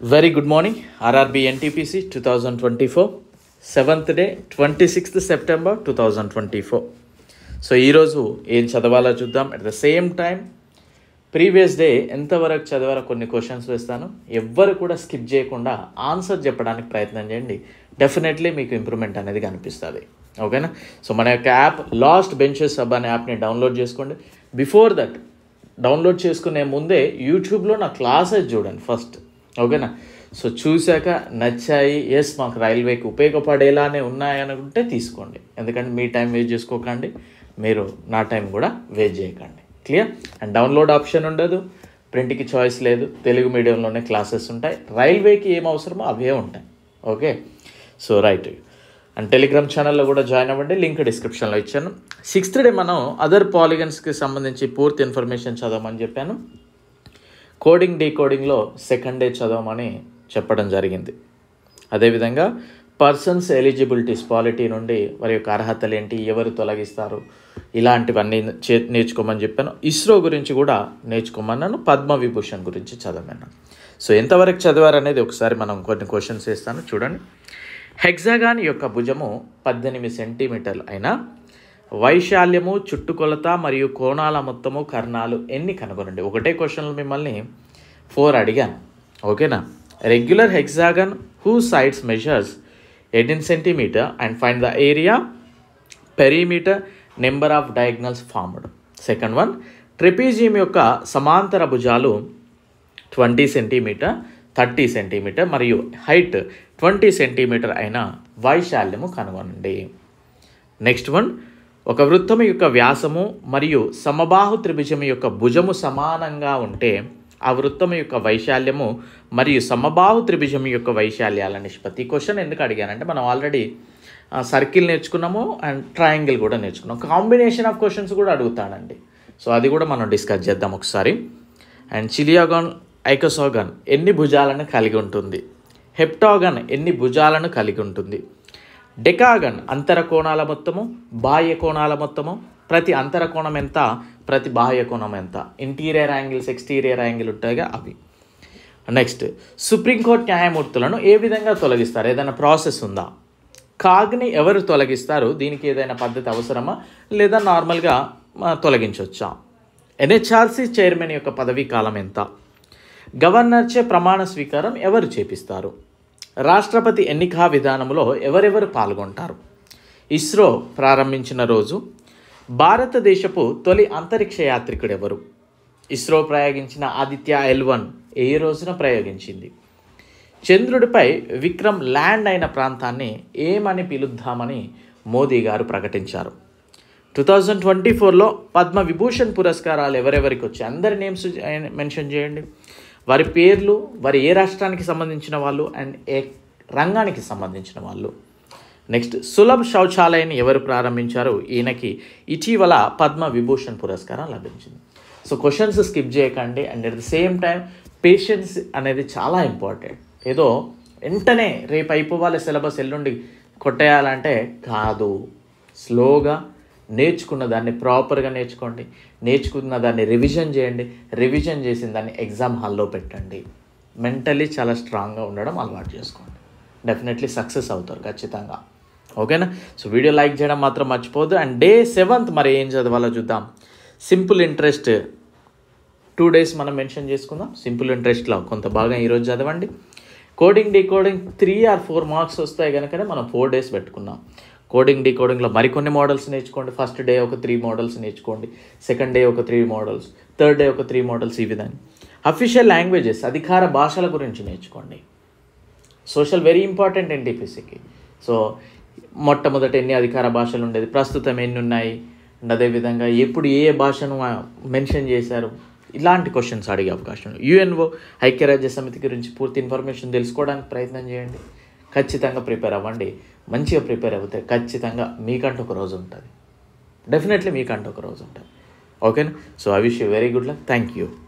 very good morning RRB NTPC two thousand twenty four seventh day twenty sixth September two thousand twenty four so ఈరోజు ఏం చదవాలో చూద్దాం at the same time previous day ఎంతవరకు చదివారో కొన్ని questions వేస్తాను ఎవ్వరు కూడా స్కిప్ చేయకుండా ఆన్సర్ చెప్పడానికి ప్రయత్నం చేయండి డెఫినెట్లీ మీకు ఇంప్రూవ్మెంట్ అనేది కనిపిస్తుంది ఓకేనా సో మన యొక్క యాప్ లాస్ట్ బెంచెస్ సబ్ అనే యాప్ని డౌన్లోడ్ చేసుకోండి బిఫోర్ దట్ డౌన్లోడ్ చేసుకునే ముందే యూట్యూబ్లో నా క్లాసెస్ చూడండి ఫస్ట్ ఓకేనా సో చూశాక నచ్చాయి ఎస్ మాకు రైల్వేకి ఉపయోగపడేలానే ఉన్నాయి అనుకుంటే తీసుకోండి ఎందుకంటే మీ టైం వేస్ట్ చేసుకోకండి మీరు నా టైం కూడా వేస్ట్ చేయకండి క్లియర్ అండ్ డౌన్లోడ్ ఆప్షన్ ఉండదు ప్రింట్కి చాయిస్ లేదు తెలుగు మీడియంలోనే క్లాసెస్ ఉంటాయి రైల్వేకి ఏం అవసరమో అవే ఉంటాయి okay so right and Telegram ఛానల్లో కూడా జాయిన్ అవ్వండి లింక్ డిస్క్రిప్షన్లో ఇచ్చాను సిక్స్త్ డే మనం అదర్ పాలిగన్స్కి సంబంధించి పూర్తి ఇన్ఫర్మేషన్ చదవమని చెప్పాను కోడింగ్ డీకోడింగ్లో సెకండ్ డే చదవమని చెప్పడం జరిగింది అదేవిధంగా పర్సన్స్ ఎలిజిబిలిటీస్ పాలిటీ నుండి వారి యొక్క అర్హతలు ఏంటి ఎవరు తొలగిస్తారు ఇలాంటివన్నీ చే నేర్చుకోమని చెప్పాను ఇస్రో గురించి కూడా నేర్చుకోమన్నాను పద్మ విభూషణ్ గురించి చదవమన్నాను సో ఎంతవరకు చదివారనేది ఒకసారి మనం కొన్ని క్వశ్చన్స్ వేస్తాను చూడండి హెగ్జాగాన్ యొక్క భుజము పద్దెనిమిది సెంటీమీటర్లు అయినా వైశాల్యము చుట్టుకొలత మరియు కోణాల మొత్తము కర్ణాలు ఎన్ని కనుగొనండి ఒకటే క్వశ్చన్లు మిమ్మల్ని ఫోర్ అడిగాను ఓకేనా regular hexagon who sides measures eighteen centimetre and find the area perimeter number of diagonals formed second one trapezium యొక్క సమాంతర భుజాలు ట్వంటీ సెంటీమీటర్ థర్టీ సెంటీమీటర్ మరియు హైట్ ట్వంటీ సెంటీమీటర్ అయిన వైశాల్యము కనుగొనండి నెక్స్ట్ వన్ ఒక వృత్తము యొక్క వ్యాసము మరియు సమబాహు త్రిభుజం యొక్క భుజము సమానంగా ఉంటే ఆ వృత్తము యొక్క వైశాల్యము మరియు సమబాహు త్రిభుజం యొక్క వైశాల్యాల నిష్పత్తి క్వశ్చన్ ఎందుకు అడిగానంటే మనం ఆల్రెడీ సర్కిల్ నేర్చుకున్నాము అండ్ ట్రయాంగిల్ కూడా నేర్చుకున్నాం కాంబినేషన్ ఆఫ్ క్వశ్చన్స్ కూడా అడుగుతాడండి సో అది కూడా మనం డిస్కస్ చేద్దాం ఒకసారి అండ్ చిలియాగాన్ ఐకోసాగాన్ ఎన్ని భుజాలను కలిగి ఉంటుంది హెప్టాగన్ ఎన్ని భుజాలను కలిగి ఉంటుంది డెకాగన్ అంతర కోణాల మొత్తము బాహ్య కోణాల మొత్తము ప్రతి అంతర కోణం ఎంత ప్రతి బాహ్య కోణం ఎంత ఇంటీరియర్ యాంగిల్స్ ఎక్స్టీరియర్ యాంగిల్ ఉంటాయిగా అవి నెక్స్ట్ సుప్రీంకోర్టు న్యాయమూర్తులను ఏ విధంగా తొలగిస్తారు ఏదైనా ప్రాసెస్ ఉందా కాగ్ని ఎవరు తొలగిస్తారు దీనికి ఏదైనా పద్ధతి అవసరమా లేదా నార్మల్గా తొలగించవచ్చా ఎన్హెచ్ఆర్సీ చైర్మన్ యొక్క పదవీ కాలం ఎంత గవర్నర్చే ప్రమాణ స్వీకారం ఎవరు చేపిస్తారు రాష్ట్రపతి ఎన్నికా విధానంలో ఎవరెవరు పాల్గొంటారు ఇస్రో ప్రారంభించిన రోజు భారతదేశపు తొలి అంతరిక్ష యాత్రికుడు ఎవరు ఇస్రో ప్రయోగించిన ఆదిత్య ఎల్ వన్ ఏ రోజున ప్రయోగించింది చంద్రుడిపై విక్రమ్ ల్యాండ్ అయిన ప్రాంతాన్ని ఏమని పిలుద్దామని మోదీ గారు ప్రకటించారు టూ థౌజండ్ ట్వంటీ ఫోర్లో పద్మ విభూషణ్ పురస్కారాలు ఎవరెవరికి వచ్చాయి అందరి నేమ్స్ మెన్షన్ చేయండి వారి పేర్లు వారి ఏ రాష్ట్రానికి సంబంధించిన వాళ్ళు అండ్ ఏ రంగానికి సంబంధించిన వాళ్ళు నెక్స్ట్ సులభ్ శౌచాలయాన్ని ఎవరు ప్రారంభించారు ఈయనకి ఇటీవల పద్మ విభూషణ్ పురస్కారం లభించింది సో క్వశ్చన్స్ స్కిప్ చేయకండి and at the same time patience అనేది చాలా ఇంపార్టెంట్ ఏదో వెంటనే రేపు అయిపోవాలి సిలబస్ ఎల్లుండి కొట్టేయాలంటే కాదు స్లోగా నేర్చుకున్న దాన్ని ప్రాపర్గా నేర్చుకోండి నేర్చుకున్న దాన్ని రివిజన్ చేయండి రివిజన్ చేసిన దాన్ని ఎగ్జామ్ హాల్లో పెట్టండి మెంటలీ చాలా స్ట్రాంగ్గా ఉండడం అలవాటు చేసుకోండి డెఫినెట్లీ సక్సెస్ అవుతారు ఖచ్చితంగా ఓకేనా సో వీడియో లైక్ చేయడం మాత్రం మర్చిపోదు అండ్ డే సెవెంత్ మరి ఏం చదవాలో చూద్దాం సింపుల్ ఇంట్రెస్ట్ టూ డేస్ మనం మెన్షన్ చేసుకుందాం సింపుల్ ఇంట్రెస్ట్లో కొంత భాగం ఈరోజు చదవండి coding decoding three or four marks వస్తాయి కనుకనే మనం ఫోర్ డేస్ పెట్టుకున్నాం కోడింగ్ డీకోడింగ్లో మరికొన్ని మోడల్స్ నేర్చుకోండి ఫస్ట్ డే ఒక త్రీ మోడల్స్ నేర్చుకోండి సెకండ్ డే ఒక త్రీ మోడల్స్ థర్డ్ డే ఒక త్రీ మోడల్స్ ఈ విధంగా అఫీషియల్ లాంగ్వేజెస్ అధికార భాషల గురించి నేర్చుకోండి సోషల్ వెరీ ఇంపార్టెంట్ ఎన్టీపీసీకి సో మొట్టమొదట ఎన్ని అధికార భాషలు ఉండేది ప్రస్తుతం ఎన్ని ఉన్నాయి అండ్ అదేవిధంగా ఎప్పుడు ఏ భాషను మెన్షన్ చేశారు ఇలాంటి క్వశ్చన్స్ అడిగే అవకాశం యుఎన్ఓ ఐక్యరాజ్య సమితి గురించి పూర్తి ఇన్ఫర్మేషన్ తెలుసుకోవడానికి ప్రయత్నం చేయండి ఖచ్చితంగా ప్రిపేర్ అవ్వండి మంచిగా ప్రిపేర్ అవుతే ఖచ్చితంగా మీకంటూ ఒక రోజు ఉంటుంది డెఫినెట్లీ మీకంటూ ఒక రోజు ఉంటుంది ఓకేనా so I wish you very good luck thank you